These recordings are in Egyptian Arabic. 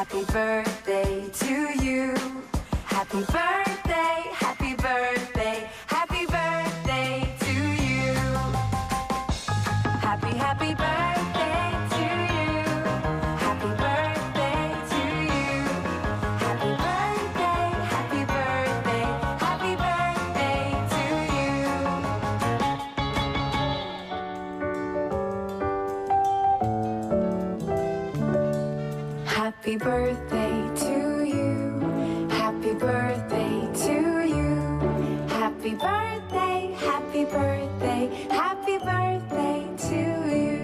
Happy birthday to you. Happy birthday, happy birthday, happy birthday to you. Happy, happy birthday to you. Happy birthday to you. Happy birthday, happy birthday, happy birthday to you. Happy birthday to you. Happy birthday to you. Happy birthday, happy birthday, happy birthday to you.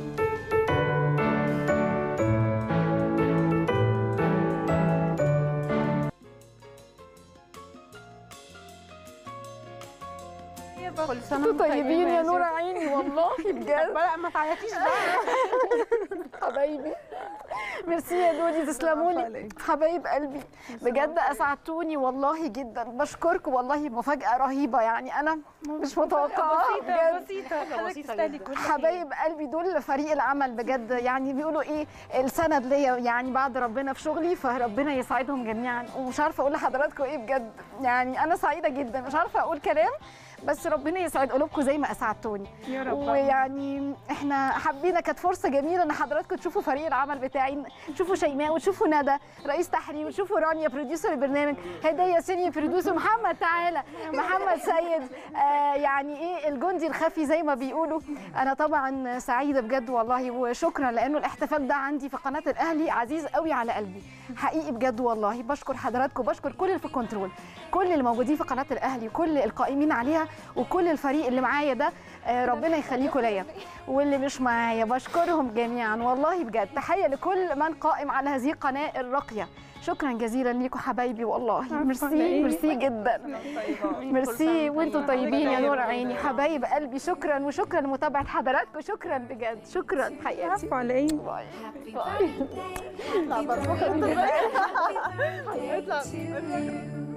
كل سنه انتوا وانتم طيبين يا نور شيخ. عيني والله بجد بقى ما تعيطيش بقى حبايبي ميرسي يا دودي تسلموا لي عليك. حبايب قلبي بجد اسعدتوني والله جدا بشكركم والله مفاجاه رهيبه يعني انا مش متوقعه بجد بسيطه حضرتك تستاهلي كل خير. حبايب قلبي دول فريق العمل بجد يعني بيقولوا ايه السند ليا يعني بعد ربنا في شغلي فربنا يسعدهم جميعا ومش عارفه اقول لحضراتكم ايه بجد يعني انا سعيده جدا مش عارفه اقول كلام بس ربنا يسعد قلوبكم زي ما اسعدتوني يا رب. ويعني احنا حبينا كانت فرصه جميله ان حضراتكم تشوفوا فريق العمل بتاعي تشوفوا شيماء وتشوفوا ندى رئيس تحرير وتشوفوا رانيا بروديوسر البرنامج هديه سينيور بروديوسر محمد تعالى محمد سيد آه يعني ايه الجندي الخفي زي ما بيقولوا انا طبعا سعيده بجد والله وشكرا لانه الاحتفال ده عندي في قناه الاهلي عزيز قوي على قلبي حقيقي بجد والله بشكر حضراتكم بشكر كل اللي في الكنترول كل اللي موجودين في قناه الاهلي كل القائمين عليها وكل الفريق اللي معايا ده آه، ربنا يخليكم ليا واللي مش معايا بشكرهم جميعا والله بجد تحيه لكل من قائم على هذه القناه الراقيه شكرا جزيلا ليكم حبايبي والله ميرسي ميرسي جدا ميرسي وانتم طيبين يا نور عيني حبايب قلبي شكرا وشكرا لمتابعه حضراتكم شكرا بجد شكرا حقيقتي عفوا على ايه Happy birthday, happy birthday, happy birthday to you.